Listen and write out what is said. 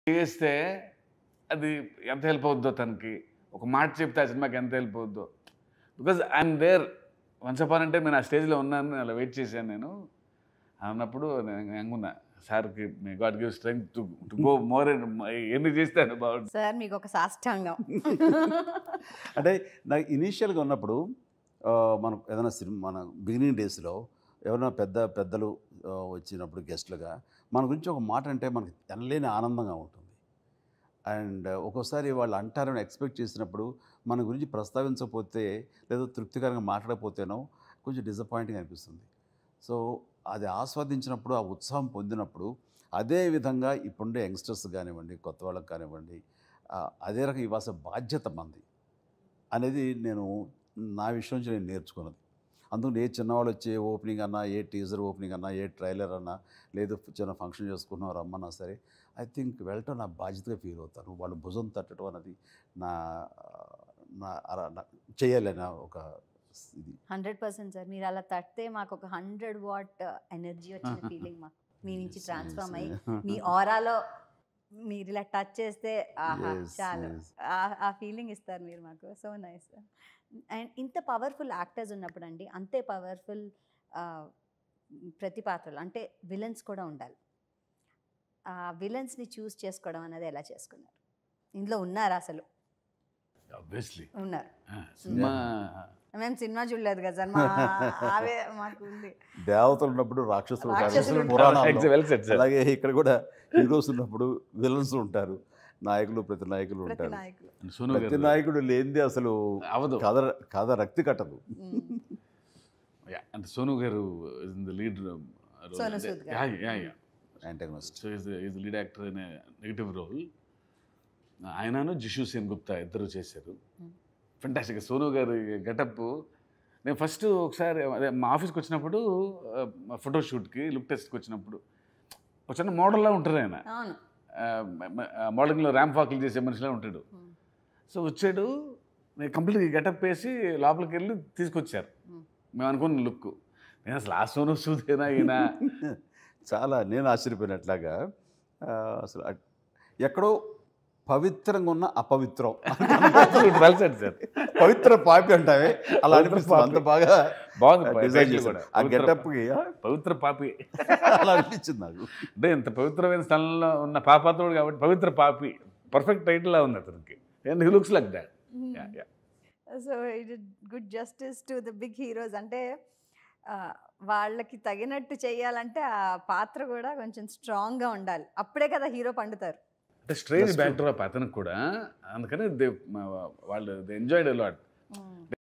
చేస్తే అది ఎంత హెల్ప్ అవుద్దో తనకి ఒక మాట చెప్తే ఆ సినిమాకి ఎంత హెల్ప్ అవుద్దో because I'm there once upon అంటే నేను ఆ స్టేజ్లో ఉన్నాను అలా వెయిట్ చేశాను నేను అన్నప్పుడు నేను అనుకున్నా సార్కి మీ god give strength to to go more ఎన్ని చేస్తాను బాగుంటుంది సార్ మీకు ఒక సాష్టాంగం అంటే నాకు ఇనీషియల్గా ఉన్నప్పుడు ఆ, మనం ఏదైనా సినిమా మన బిగినింగ్ డేస్లో ఎవరైనా పెద్ద పెద్దలు ఆ, వచ్చినప్పుడు గెస్ట్లుగా మన గురించి ఒక మాట అంటే మనకి ఎనలేని ఆనందంగా ఉంటుంది అండ్ ఒక్కోసారి వాళ్ళు అంటారని ఎక్స్పెక్ట్ చేసినప్పుడు మన గురించి ప్రస్తావించకపోతే లేదా తృప్తికరంగా మాట్లాడకపోతేనో కొంచెం డిసప్పాయింటింగ్ అనిపిస్తుంది సో అది ఆస్వాదించినప్పుడు ఆ ఉత్సాహం పొందినప్పుడు అదే విధంగా ఇప్పుడుండే యంగ్స్టర్స్ కానివ్వండి కొత్త వాళ్ళకి కానివ్వండి ఆ, అదే రకం ఇవ్వాల్సిన బాధ్యత మంది అనేది నేను నా విషయం నుంచి నేను నేర్చుకున్నది అందుకు ఏ చిన్నవాళ్ళు వచ్చే ఓపెనింగ్ అన్నా ఏ టీజర్ ఓపెనింగ్ అన్నా ఏ ట్రైలర్ అన్నా లేదు చిన్న ఫంక్షన్ చేసుకున్నాం రమ్మన్నా సరే ఐ థింక్ వెళ్ళటం నా బాధ్యతగా ఫీల్ అవుతాను వాళ్ళు భుజం తట్టడం అనేది నా నా అర- నా- చేయాలన్న ఒక ఇది హండ్రెడ్ పర్సెంట్ సార్ మీరు అలా తట్టితే మాకు ఒక హండ్రెడ్ వాట్ ఎనర్జీ వచ్చిన ఫీలింగ్ మాకు మీ నుంచి Yes, ట్రాన్స్ఫార్మ్ yes, అయ్యి yes. మీ ఆరాలో మీరు ఇలా టచ్ చేస్తే ఆహా Yes, చాలు yes. ఆ- ఆ ఫీలింగ్ ఇస్తారు మీరు మాకు సో నైస్ అండ్ ఇంత పవర్ఫుల్ యాక్టర్స్ ఉన్నప్పుడు అండి అంతే పవర్ఫుల్ ప్రతి పాత్రలు అంటే విలన్స్ కూడా ఉండాలి ఆ విలన్స్ని చూస్ చేసుకోవడం అనేది ఎలా చేసుకున్నారు ఇందులో ఉన్నారు అసలు ఆబ్వియస్లీ ఉన్నారు సినిమా మేము సినిమా చూడలేదు కదా సార్ మా అవే మాకు ఉంది దేవతలు ఉన్నప్పుడు రాక్షసులు ఉంటారు. రాక్షసులు ఉంటారు. పురాణాల్లో. వెల్ సెట్ సార్ అలాగే ఇక్కడ కూడా హీరోస్ ఉన్నప్పుడు విలన్స్ ఉంటారు నాయకులు ప్రతి నాయకులు ప్రతి ఉంటారు నాయకులు సోను ప్రతి గారు నాయకుడు లేనిది అసలు అవదు కథ కథ రక్తి కట్టదు మ్మ్. Yeah, అంటే సోను గారు in the lead Sonu Sood గారు. Antagonist so is is lead actor అనే నెగిటివ్ రోల్ ఆయనను జిషు సేన్ గుప్తా ఇద్దరు చేశారు Hmm. ఫంటాస్టిక్ సోను గారి గెటప్ నేను ఫస్ట్ ఒకసారి అదే మా ఆఫీస్కి వచ్చినప్పుడు ఫోటో షూట్కి లుక్ టెస్ట్కి వచ్చినప్పుడు ఒక చిన్న మోడల్లా ఉంటారు ఆయన అవును మోడలింగ్లో ర్యాంప్ వాకింగ్ చేసే మనిషిలా ఉంటాడు మ్మ్. సో వచ్చాడు నేను కంప్లీట్గా గెటప్ వేసి లోపలికి వెళ్ళి తీసుకొచ్చారు Hmm. మేము అనుకున్న లుక్ నేను అసలు ఆ సోను సూదేనా ఈయన చాలా నేను ఆశ్చర్యపోయినట్లాగా ఆ, అసలు అట్- ఎక్కడో పవిత్రంగా ఉన్న అపవిత్రం వెల్ సెట్ సార్ పవిత్ర పాపి అంటావే అలా పవిత్ర అనిపిస్తుంది అంత పాపి. బాగా బాగుంది డిజైన్ title చేశారు కూడా. ఆ పవిత్ర- గెటప్కి పవిత్ర పాపి అలా అనిపించింది నాకు అంటే ఇంత పవిత్రమైన స్థలంలో ఉన్న పాపాత్రుడు కాబట్టి పవిత్ర పాపి పర్ఫెక్ట్ టైటిల్ లా ఉంది అతనికి and he looks like that so it good justice to the big heroes అంటే ఆ, వాళ్ళకి తగినట్టు చేయాలంటే ఆ పాత్ర కూడా కొంచెం స్ట్రాంగ్గా ఉండాలి అప్పుడే కదా హీరో పండుతారు అంటే స్ట్రేంజ్ That's true. బ్యాక్డ్రాప్ అతనికి కూడా అందుకని దే వాళ్ళు దే ఎంజాయ్డ్ అలాట్